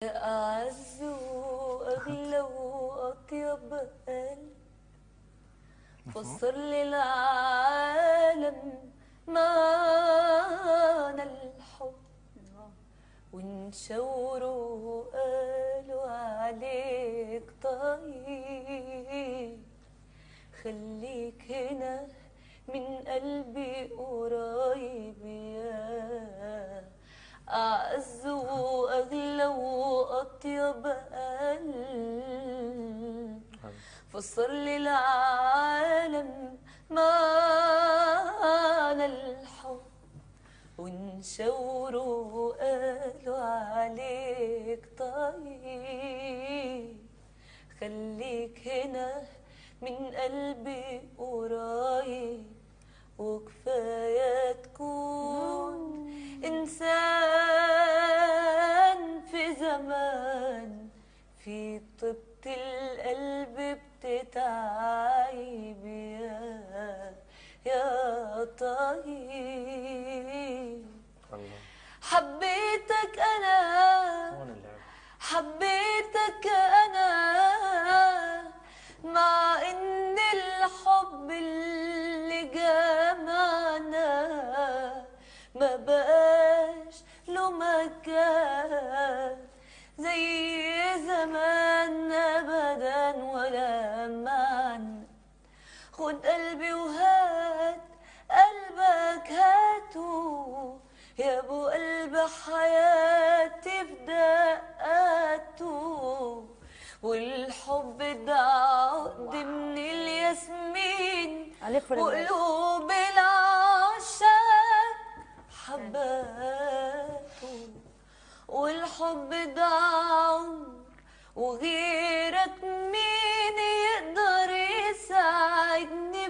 أعز وأغلى وأطيب قلب فسر للعالم معنى الحب ونشوروا قالوا عليك طيب خليك هنا من قلبي قريب يا أعز وأغلى وأطيب قلب فسر للعالم معنى الحب ونشوروا قالوا عليك طيب خليك هنا من قلبي قريب وكفاية تكون إنسان في زمان في طيبة القلب بتتعايب يا يا طيب الله حبيتك أنا هون اللعب حبيتك أنا مع إن الحب اللي جمعنا ما بقاش له مكان زي زمان أبدا ولا معنى خد قلبي وهات قلبك هاته يا ابو قلب حياتي في دقاته والحب ده عقد من الياسمين عليك في الرجال. وقلوب العشاق حباته والحب ده عمر وغيرك مين يقدر يساعدني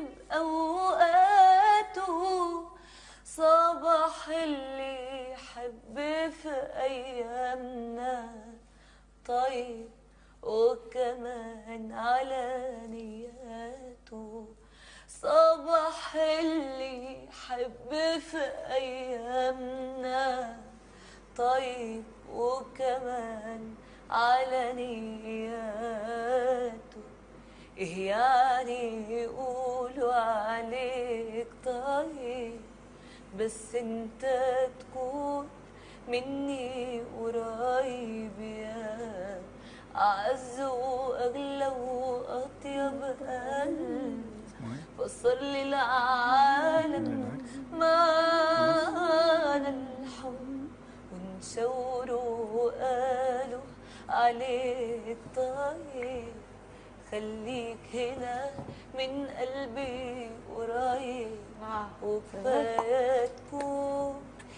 بأوقاته صباح اللي يحب في أيامنا طيب وكمان على نياته صباح اللي يحب في أيامنا طيب وكمان على نياته إيه يعني يقولوا عليك طيب بس انت تكون مني قريب يا أعز وأغلى وأطيب قلب فسر للعالم معنى الحب ونشوروا قالوا عليك طيب خليك هنا من قلبي قريب وكفاية تكون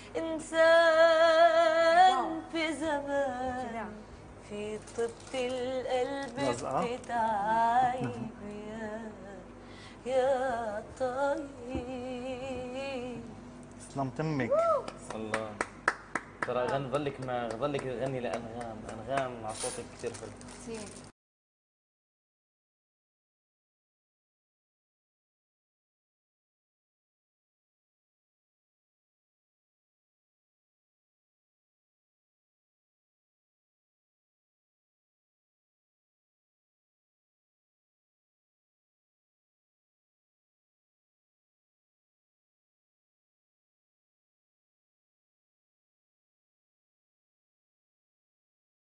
إنسان في زمان في طيبة القلب لزقة. بتعايب يا يا طيب تسلم تمك الله ترى غن ظلك ما ظلك تغني لانغام انغام مع صوتك كثير حلو كتير